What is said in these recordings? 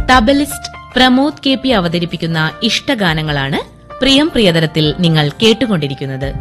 തബലിസ്റ്റ് Pramod K P അവതരിപ്പിക്കുന്ന ഇഷ്ടഗാനങ്ങളാണ് പ്രിയം പ്രിയതരത്തിൽ നിങ്ങൾ കേട്ടുകൊണ്ടിരിക്കുന്നത്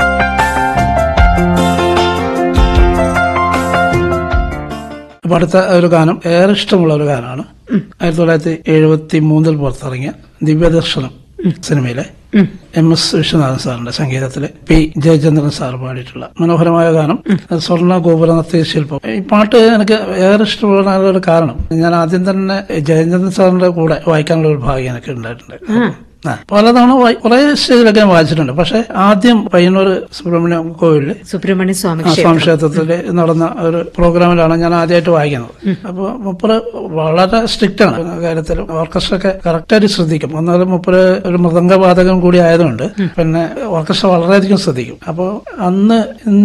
അപ്പൊ അടുത്ത ഒരു ഗാനം ഏറെ ഇഷ്ടമുള്ള ഒരു ഗാനമാണ് ആയിരത്തി തൊള്ളായിരത്തി എഴുപത്തി മൂന്നിൽ പുറത്തിറങ്ങിയ ദിവ്യദർശനം സിനിമയിലെ എം എസ് വിശ്വനാഥൻ സാറിന്റെ സംഗീതത്തില് പി ജയചന്ദ്രൻ സാർ പാടിയിട്ടുള്ള മനോഹരമായ ഗാനം സ്വർണ്ണ ഗോപുര നർത്തക ശില്പം ഈ പാട്ട് എനിക്ക് ഏറെ ഇഷ്ടപ്പെടാനുള്ള ഒരു കാരണം ഞാൻ ആദ്യം തന്നെ ജയചന്ദ്രൻ സാറിന്റെ കൂടെ വായിക്കാനുള്ള ഒരു ഭാഗ്യം എനിക്ക് ഉണ്ടായിട്ടുണ്ട് ആ, പലതവണ വായി- കുറേ സ്റ്റേജിലൊക്കെ ഞാൻ വായിച്ചിട്ടുണ്ട് പക്ഷെ ആദ്യം പയ്യന്നൂർ സുബ്രഹ്മണ്യം കോവിലില് സുബ്രഹ്മണ്യ സ്വാമി ആ സ്വാമി ക്ഷേത്രത്തിൽ നടന്ന ഒരു പ്രോഗ്രാമിലാണ് ഞാൻ ആദ്യമായിട്ട് വായിക്കുന്നത് അപ്പോൾ മുപ്പര് വളരെ സ്ട്രിക്റ്റ് ആണ് ആ കാര്യത്തിൽ ഓർക്കസ്ട്ര ഒക്കെ കറക്റ്റായിട്ട് ശ്രദ്ധിക്കും ഒന്നാലും മുപ്പര് ഒരു മൃദംഗവാദകം കൂടി ആയതുകൊണ്ട് പിന്നെ ഓർക്കസ്ട്ര വളരെയധികം ശ്രദ്ധിക്കും അപ്പോൾ അന്ന്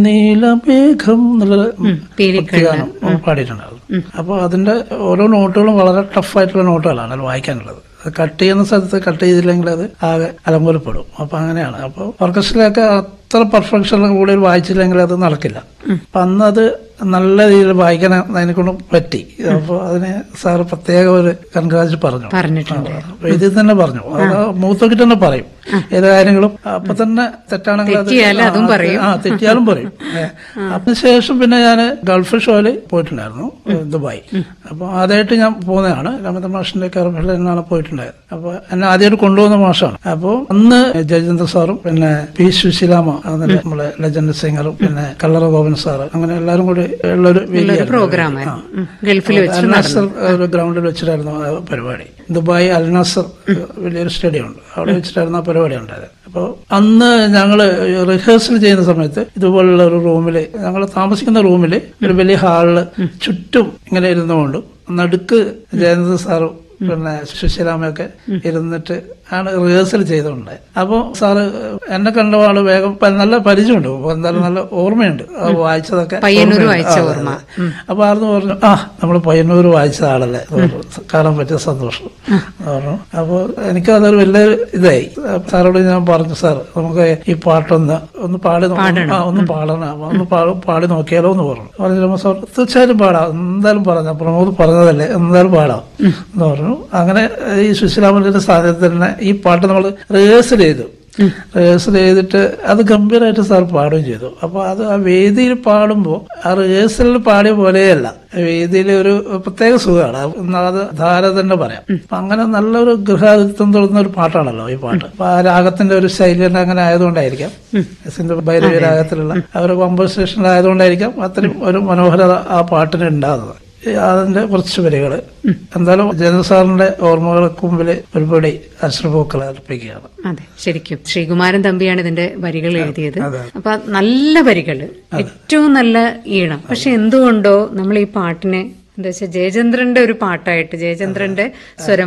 നീലമേഘം എന്നുള്ളൊരു ഭക്തിഗാനം പാടിയിട്ടുണ്ടായിരുന്നു അപ്പോൾ അതിന്റെ ഓരോ നോട്ടുകളും വളരെ ടഫായിട്ടുള്ള നോട്ടുകളാണ് അത് വായിക്കാനുള്ളത് അത് കട്ട് ചെയ്യുന്ന സ്ഥലത്ത് കട്ട് ചെയ്തില്ലെങ്കിൽ അത് ആകെ അലങ്കോലപ്പെടും അപ്പൊ അങ്ങനെയാണ് അപ്പോൾ ഓർക്കസ്ട്രയിലൊക്കെ അത്ര പെർഫെക്ഷൻ കൂടി വായിച്ചില്ലെങ്കിൽ അത് നടക്കില്ല അപ്പൊ അന്ന് അത് നല്ല രീതിയിൽ വായിക്കാൻ അതിനെ കൊണ്ട് പറ്റി അപ്പോൾ അതിന് സാറ് പ്രത്യേക ഒരു കൺഗ്രാജ് പറഞ്ഞു പറഞ്ഞിട്ടുണ്ട് അപ്പൊ ഇതിൽ തന്നെ പറഞ്ഞു അത് മൂത്തോക്കിട്ട് തന്നെ പറയും ഏത് കാര്യങ്ങളും അപ്പൊ തന്നെ തെറ്റാണെങ്കിൽ അത് തെറ്റിയാലും അതും പറയും. ആ തെറ്റിയാലും പറയും ഏ. അതിനുശേഷം പിന്നെ ഞാൻ ഗൾഫ് ഷോയില് പോയിട്ടുണ്ടായിരുന്നു ദുബായ് അപ്പൊ ആദ്യമായിട്ട് ഞാൻ പോകുന്നതാണ് രമത മാഷിന്റെ കെയർഫിൽ നിന്നാണ് പോയിട്ടുണ്ടായത് അപ്പൊ എന്നെ ആദ്യമായിട്ട് കൊണ്ടുപോകുന്ന മാഷാണ് അപ്പൊ അന്ന് ജയചന്ദ്ര സാറും പിന്നെ പി സുശീലാമ അതിന്റെ നമ്മളെ ലെജൻഡ് സിംഗറും പിന്നെ കല്ലറ ഗോപൻ സാറ് അങ്ങനെ എല്ലാവരും കൂടി ഉള്ളൊരു വേദിയായിരുന്നു. പ്രോഗ്രാമായിരുന്നു ഗൾഫിൽ വെച്ച് അൽനാസർ ഒരു ഗ്രൗണ്ടിൽ വെച്ചിട്ടായിരുന്നു ആ പരിപാടി ദുബായ് അൽനാസർ വലിയൊരു സ്റ്റേഡിയം ഉണ്ട് അവിടെ വെച്ചിട്ടായിരുന്നു ആ പരിപാടി ഉണ്ടായത് അപ്പോൾ അന്ന് ഞങ്ങള് റിഹേഴ്സൽ ചെയ്യുന്ന സമയത്ത് ഇതുപോലുള്ള ഒരു റൂമിൽ ഞങ്ങൾ താമസിക്കുന്ന റൂമിൽ ഒരു വലിയ ഹാളില് ചുറ്റും ഇങ്ങനെ ഇരുന്നുകൊണ്ട് നടുക്ക് ജയന്ത് സാറും പിന്നെ സുശീലാമയൊക്കെ ഇരുന്നിട്ട് ആണ് റിഹേഴ്സൽ ചെയ്തിട്ടുണ്ടായത് അപ്പോൾ സാറ് എന്നെ കണ്ട ആള് വേഗം പ- നല്ല പരിചയമുണ്ട് അപ്പൊ എന്തായാലും നല്ല ഓർമ്മയുണ്ട് ആ വായിച്ചതൊക്കെ പയ്യന്നൂര് ഓർമ്മയുണ്ട്. വായിച്ച ആ, അതെ, ഓർമ്മ. അതെ. അപ്പൊ ആർന്ന് പറഞ്ഞു ആ നമ്മൾ പയ്യന്നൂർ വായിച്ച ആളല്ലേ എന്ന് പറഞ്ഞു. കാണാൻ പറ്റിയ സന്തോഷം എന്ന് പറഞ്ഞു അപ്പൊ എനിക്ക് അതൊരു വലിയൊരു ഇതായി സാറോട് ഞാൻ പറഞ്ഞു സാർ നമുക്ക് ഈ പാട്ടൊന്ന് ഒന്ന് പാടി നോ- ആ, ഒന്ന് പാടണം അപ്പൊ ഒന്ന് പാ- പാടി നോക്കിയാലോ എന്ന് പറഞ്ഞു പറഞ്ഞു സാർ തീർച്ചയായിട്ടും പാടാം എന്തായാലും പറഞ്ഞ പ്രമോദ് പറഞ്ഞതല്ലേ എന്തായാലും പാടാം എന്ന് പറഞ്ഞു അങ്ങനെ ഈ സുശീലാമലിന്റെ സ്ഥാനത്ത് തന്നെ ഈ പാട്ട് നമ്മൾ റിഹേഴ്സൽ ചെയ്തു റിഹേഴ്സൽ ചെയ്തിട്ട് അത് ഗംഭീരമായിട്ട് സാർ പാടുകയും ചെയ്തു അപ്പൊ അത് ആ വേദിയിൽ പാടുമ്പോൾ ആ റിഹേഴ്സലിൽ പാടിയ പോലെയല്ല വേദിയിൽ ഒരു പ്രത്യേക സുഖമാണ് അത് ധാര തന്നെ പറയാം അപ്പൊ അങ്ങനെ നല്ലൊരു ഗൃഹാതിഥ്യം തുടർന്ന ഒരു പാട്ടാണല്ലോ ഈ പാട്ട് അപ്പൊ ആ രാഗത്തിന്റെ ഒരു ശൈലി തന്നെ അങ്ങനെ ആയതുകൊണ്ടായിരിക്കാം സിന്ധു ഭൈരവി രാഗത്തിലുള്ള ആ ഒരു കോമ്പോസിഷനിലായതുകൊണ്ടായിരിക്കാം അത്രയും ഒരു മനോഹരത ആ പാട്ടിന് ഉണ്ടാകുന്നത് ഈ അതിന്റെ കുറച്ച് വരികള് എന്തായാലും ജയന്ത് സാറിന്റെ ഓർമ്മകൾക്ക് മുമ്പിൽ ഒരുപടി അശ്രപൂക്കൾ അർപ്പിക്കുകയാണ് അതെ ശരിക്കും ശ്രീകുമാരൻ തമ്പിയാണ് ഇതിന്റെ വരികൾ എഴുതിയത് അപ്പൊ നല്ല വരികള് ഏറ്റവും നല്ല ഈണം പക്ഷെ എന്തുകൊണ്ടോ നമ്മൾ ഈ പാട്ടിനെ എന്താ വെച്ചാൽ ജയചന്ദ്രന്റെ ഒരു പാട്ടായിട്ട് ജയചന്ദ്രന്റെ സ്വരം